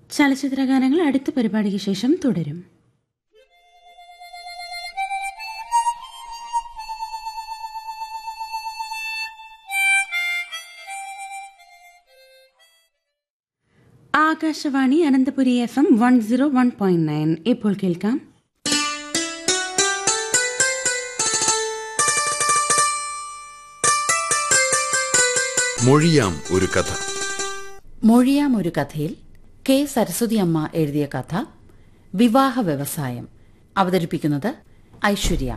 ചലച്ചിത്രഗാനങ്ങൾ അടുത്ത പരിപാടിക്ക് ശേഷം തുടരും Akashvani Ananthapuri F M one zero one point nine ഇപ്പോൾ കേൾക്കാം മൊഴിയാം ഒരു കഥ മൊഴിയാം ഒരു കഥയിൽ കെ സരസ്വതി അമ്മ എഴുതിയ കഥ വിവാഹ വ്യവസായം അവതരിപ്പിക്കുന്നത് ഐശ്വര്യ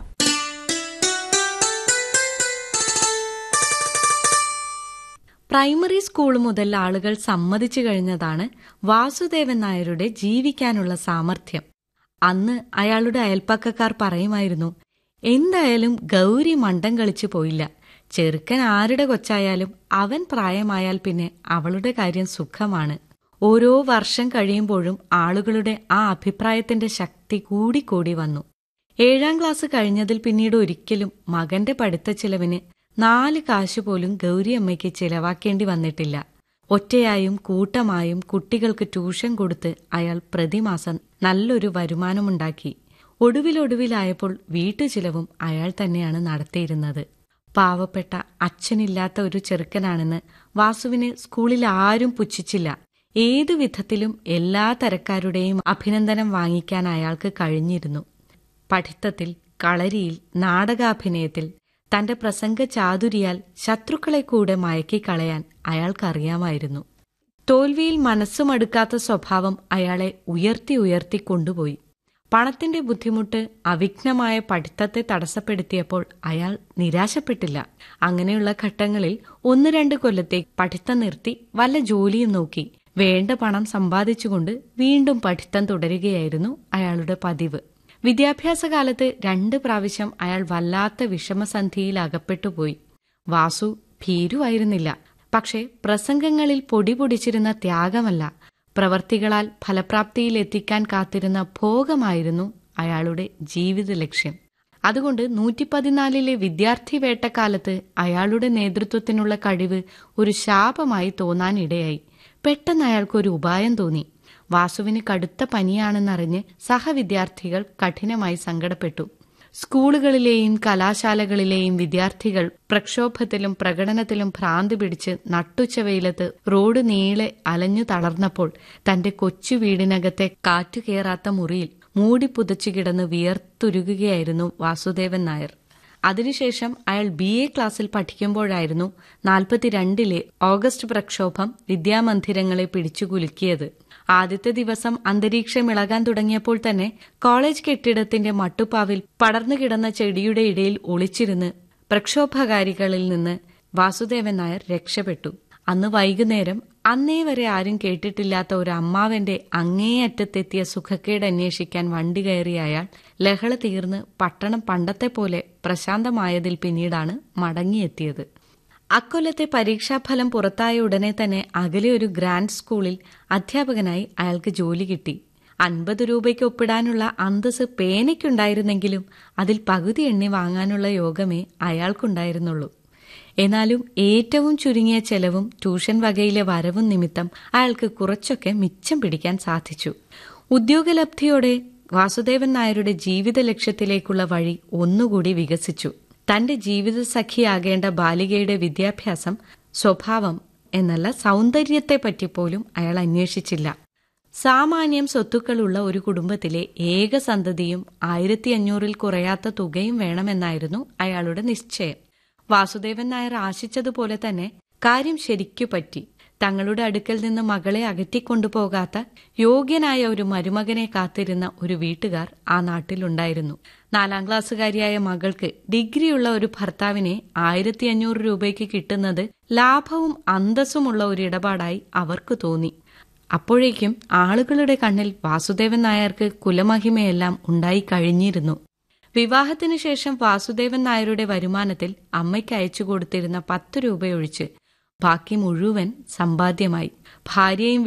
പ്രൈമറി സ്കൂൾ മുതൽ ആളുകൾ സമ്മതിച്ചു കഴിഞ്ഞതാണ് വാസുദേവൻ നായരുടെ ജീവിക്കാനുള്ള സാമർഥ്യം അന്ന് അയാളുടെ അയൽപ്പക്കക്കാർ പറയുമായിരുന്നു എന്തായാലും ഗൗരി മണ്ടം കളിച്ചു പോയില്ല ചെറുക്കൻ ആരുടെ കൊച്ചായാലും അവൻ പ്രായമായാൽ പിന്നെ അവളുടെ കാര്യം സുഖമാണ് ഓരോ വർഷം കഴിയുമ്പോഴും ആളുകളുടെ ആ അഭിപ്രായത്തിന്റെ ശക്തി കൂടിക്കൂടി വന്നു ഏഴാം ക്ലാസ് കഴിഞ്ഞതിൽ പിന്നീട് ഒരിക്കലും മകന്റെ പഠിത്ത ചിലവിന് നാല് കാശ് പോലും ഗൗരിയമ്മയ്ക്ക് ചിലവാക്കേണ്ടി വന്നിട്ടില്ല ഒറ്റയായും കൂട്ടമായും കുട്ടികൾക്ക് ട്യൂഷൻ കൊടുത്ത് അയാൾ പ്രതിമാസം നല്ലൊരു വരുമാനമുണ്ടാക്കി ഒടുവിലൊടുവിലായപ്പോൾ വീട്ടുചിലവും അയാൾ തന്നെയാണ് നടത്തിയിരുന്നത് പാവപ്പെട്ട അച്ഛനില്ലാത്ത ഒരു ചെറുക്കനാണെന്ന് വാസുവിന് സ്കൂളിൽ ആരും പുച്ഛിച്ചില്ല ഏതു വിധത്തിലും എല്ലാ തരക്കാരുടെയും അഭിനന്ദനം വാങ്ങിക്കാൻ അയാൾക്ക് കഴിഞ്ഞിരുന്നു പഠിത്തത്തിൽ കളരിയിൽ നാടകാഭിനയത്തിൽ തന്റെ പ്രസംഗ ചാതുരിയാൽ ശത്രുക്കളെ കൂടെ മയക്കിക്കളയാൻ അയാൾക്കറിയാമായിരുന്നു തോൽവിയിൽ മനസ്സുമടുക്കാത്ത സ്വഭാവം അയാളെ ഉയർത്തി ഉയർത്തി കൊണ്ടുപോയി പണത്തിന്റെ ബുദ്ധിമുട്ട് അവിഘ്നമായ പഠിത്തത്തെ തടസ്സപ്പെടുത്തിയപ്പോൾ അയാൾ നിരാശപ്പെട്ടില്ല അങ്ങനെയുള്ള ഘട്ടങ്ങളിൽ ഒന്ന് രണ്ട് കൊല്ലത്തേക്ക് പഠിത്തം നിർത്തി വല്ല ജോലിയും നോക്കി വേണ്ട പണം സമ്പാദിച്ചുകൊണ്ട് വീണ്ടും പഠിത്തം തുടരുകയായിരുന്നു അയാളുടെ പതിവ് വിദ്യാഭ്യാസകാലത്ത് രണ്ട് പ്രാവശ്യം അയാൾ വല്ലാത്ത വിഷമസന്ധിയിൽ അകപ്പെട്ടുപോയി വാസു ഭീരുവായിരുന്നില്ല പക്ഷേ പ്രസംഗങ്ങളിൽ പൊടി പൊടിച്ചിരുന്ന ത്യാഗമല്ല പ്രവർത്തികളാൽ ഫലപ്രാപ്തിയിൽ എത്തിക്കാൻ കാത്തിരുന്ന ഭോഗമായിരുന്നു അയാളുടെ ജീവിത ലക്ഷ്യം അതുകൊണ്ട് നൂറ്റി പതിനാലിലെ വിദ്യാർത്ഥി വേട്ടക്കാലത്ത് അയാളുടെ നേതൃത്വത്തിനുള്ള കഴിവ് ഒരു ശാപമായി തോന്നാനിടയായി പെട്ടെന്ന് അയാൾക്കൊരു ഉപായം തോന്നി വാസുവിന് കടുത്ത പനിയാണെന്നറിഞ്ഞ് സഹവിദ്യാർത്ഥികൾ കഠിനമായി സങ്കടപ്പെട്ടു സ്കൂളുകളിലെയും കലാശാലകളിലെയും വിദ്യാർത്ഥികൾ പ്രക്ഷോഭത്തിലും പ്രകടനത്തിലും ഭ്രാന്തി പിടിച്ച് നട്ടുച്ച വെയിലത്ത് റോഡ് നീളെ അലഞ്ഞു തളർന്നപ്പോൾ തന്റെ കൊച്ചു വീടിനകത്തെ കാറ്റു കയറാത്ത മുറിയിൽ മൂടി പുതച്ചു കിടന്ന് വിയർത്തുരുകുകയായിരുന്നു വാസുദേവൻ നായർ അതിനുശേഷം അയാൾ ബി എ ക്ലാസ്സിൽ പഠിക്കുമ്പോഴായിരുന്നു നാൽപ്പത്തിരണ്ടിലെ ഓഗസ്റ്റ് പ്രക്ഷോഭം വിദ്യാമന്ദിരങ്ങളെ പിടിച്ചുകുലുക്കിയത് ആദ്യത്തെ ദിവസം അന്തരീക്ഷം ഇളകാൻ തുടങ്ങിയപ്പോൾ തന്നെ കോളേജ് കെട്ടിടത്തിന്റെ മട്ടുപ്പാവിൽ പടർന്നു കിടന്ന ചെടിയുടെ ഇടയിൽ ഒളിച്ചിരുന്ന് പ്രക്ഷോഭകാരികളിൽ നിന്ന് വാസുദേവൻ നായർ രക്ഷപ്പെട്ടു അന്ന് വൈകുന്നേരം അന്നേ വരെ ആരും കേട്ടിട്ടില്ലാത്ത ഒരു അമ്മാവന്റെ അങ്ങേയറ്റത്തെത്തിയ സുഖക്കേട് അന്വേഷിക്കാൻ വണ്ടി കയറിയ അയാൾ ലഹള തീർന്ന് പട്ടണം പണ്ടത്തെ പോലെ പ്രശാന്തമായതിൽ പിന്നീടാണ് മടങ്ങിയെത്തിയത് അക്കൊല്ലത്തെ പരീക്ഷാഫലം പുറത്തായ ഉടനെ തന്നെ അകലെ ഒരു ഗ്രാൻഡ് സ്കൂളിൽ അധ്യാപകനായി അയാൾക്ക് ജോലി കിട്ടി അൻപത് രൂപയ്ക്ക് ഒപ്പിടാനുള്ള അന്തസ് പേനയ്ക്കുണ്ടായിരുന്നെങ്കിലും അതിൽ പകുതി എണ്ണി വാങ്ങാനുള്ള യോഗമേ അയാൾക്കുണ്ടായിരുന്നുള്ളൂ എന്നാലും ഏറ്റവും ചുരുങ്ങിയ ചെലവും ട്യൂഷൻ വകയിലെ വരവും നിമിത്തം അയാൾക്ക് കുറച്ചൊക്കെ മിച്ചം പിടിക്കാൻ സാധിച്ചു ഉദ്യോഗലബ്ധിയോടെ വാസുദേവൻ നായരുടെ ജീവിത ലക്ഷ്യത്തിലേക്കുള്ള വഴി ഒന്നുകൂടി വികസിച്ചു തന്റെ ജീവിത സഖിയാകേണ്ട ബാലികയുടെ വിദ്യാഭ്യാസം സ്വഭാവം എന്നല്ല സൗന്ദര്യത്തെപ്പറ്റി പോലും അയാൾ അന്വേഷിച്ചില്ല സാമാന്യം സ്വത്തുക്കളുള്ള ഒരു കുടുംബത്തിലെ ഏക സന്തതിയും ആയിരത്തി അഞ്ഞൂറിൽ കുറയാത്ത തുകയും വേണമെന്നായിരുന്നു അയാളുടെ നിശ്ചയം വാസുദേവൻ നായർ ആശിച്ചതുപോലെ തന്നെ കാര്യം ശരിക്കു പറ്റി തങ്ങളുടെ അടുക്കൽ നിന്ന് മകളെ അകറ്റിക്കൊണ്ടുപോകാത്ത യോഗ്യനായ ഒരു മരുമകനെ കാത്തിരുന്ന ഒരു വീട്ടുകാർ ആ നാട്ടിലുണ്ടായിരുന്നു നാലാം ക്ലാസ്സുകാരിയായ മകൾക്ക് ഡിഗ്രിയുള്ള ഒരു ഭർത്താവിനെ ആയിരത്തി അഞ്ഞൂറ് രൂപയ്ക്ക് കിട്ടുന്നത് ലാഭവും അന്തസ്സുമുള്ള ഒരു ഇടപാടായി അവർക്ക് തോന്നി അപ്പോഴേക്കും ആളുകളുടെ കണ്ണിൽ വാസുദേവൻ നായർക്ക് കുലമഹിമയെല്ലാം ഉണ്ടായി കഴിഞ്ഞിരുന്നു വിവാഹത്തിനു ശേഷം വാസുദേവൻ നായരുടെ വരുമാനത്തിൽ അമ്മയ്ക്ക് അയച്ചു കൊടുത്തിരുന്ന പത്ത് രൂപയൊഴിച്ച് ബാക്കി മുഴുവൻ സമ്പാദ്യമായി ഭാര്യയും